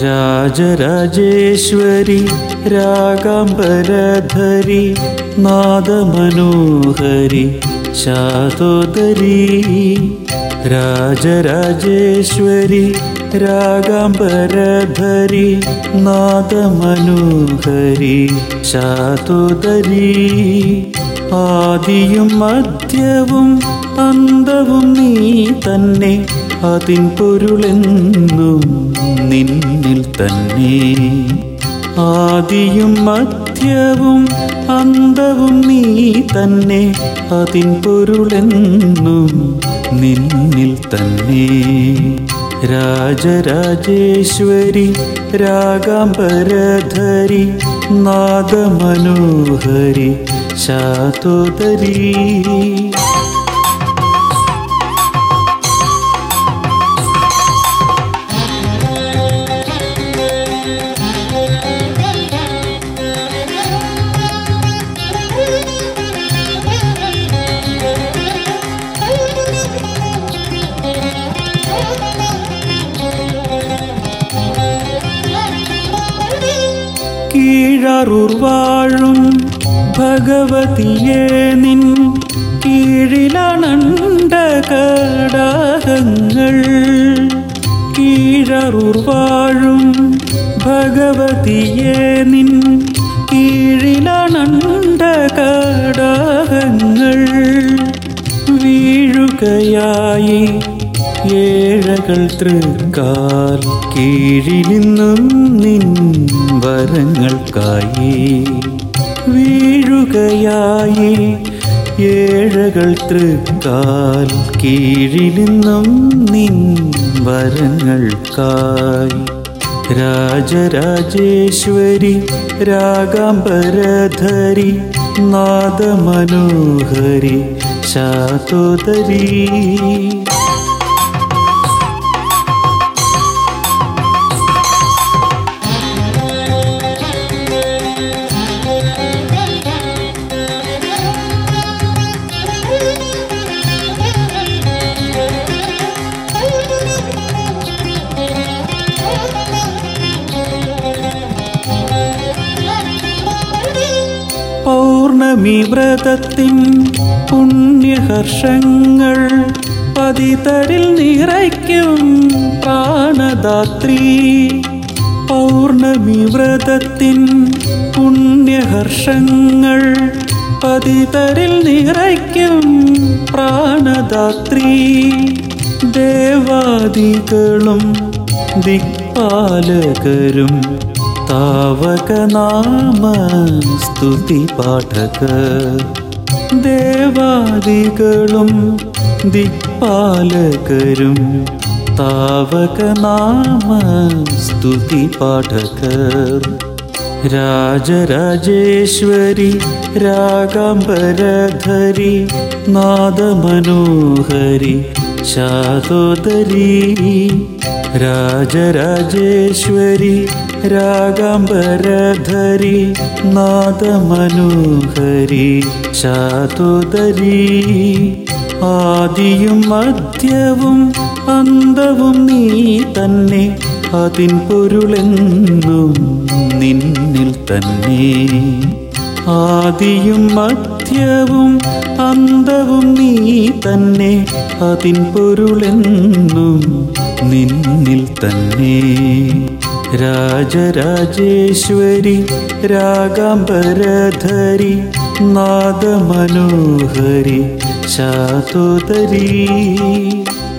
രാജരാജേശ്വരി രാഗാംബരധരി നാദമനോഹരി ശാതോദരി രാജരാജേശ്വരി രാഗാംബരധരി നാദമനോഹരി ശാതോദരി ആദിയും മധ്യവും അന്തവും നീ തന്നെ അതിൻ പൊരുളെന്നും നിന്നിൽ തന്നെ ആദിയും മധ്യവും അന്തവും നീ തന്നെ അതിൻ പൊരുളെന്നും നിന്നിൽ തന്നെ രാജരാജേശ്വരി രാഗാംബരധരി നാദമനോഹരി ശാതോദരി കീഴറൂർ വാഴും ഭഗവതിയെ നിൻ കീഴിലണണ്ട കടാകങ്ങൾ കീഴറൂർ വാഴും ഭഗവതിയെ നിൻ കീഴിലണണ്ട കടാകങ്ങൾ വീഴുകയായി ഏഴകൾ തൃക്കാൽ കീഴിലിന്നും നിൻ വരങ്ങൾക്കായി വീഴുകയായി ഏഴകൾ തൃക്കാൽ കീഴിലിന്നും നിൻ വരങ്ങൾക്കായി രാജരാജേശ്വരി രാഗാംബരധരി നാദമനോഹരി ശാതോദരി പൗർണമി വ്രതത്തിൻ പുണ്യഹർഷങ്ങൾ പതിതരിൽ നിറയ്ക്കും പ്രാണദാത്രി പൗർണമി വ്രതത്തിൻ പുണ്യഹർഷങ്ങൾ പതിതരിൽ നിറയ്ക്കും പ്രാണദാത്രി ദേവാദികളും ദിക്പാലകരും താവകനാമ സ്തുതി പാഠക ദേവാദികളും ദിക്പാലകരും താവകനാമ സ്തുതി പാഠകർ രാജരാജേശ്വരി രാഗാംബരധരി നാദമനോഹരി ശാതോദരി രാജരാജേശ്വരി രാഗാംബരധരി നാദമനോഹരി ശാതോദരി ആദിയും മധ്യവും അന്തവും നീ തന്നെ അതിൻ പൊരുളെന്നും നിന്നിൽ തന്നെ ആദിയും മധ്യവും അന്തവും നീ തന്നെ അതിൻ പൊരുളെന്നും നിന്നിൽ തന്നെ രാജരാജേശ്വരി രാഗാംബരധരി നാദമനോഹരി ശാതോദരി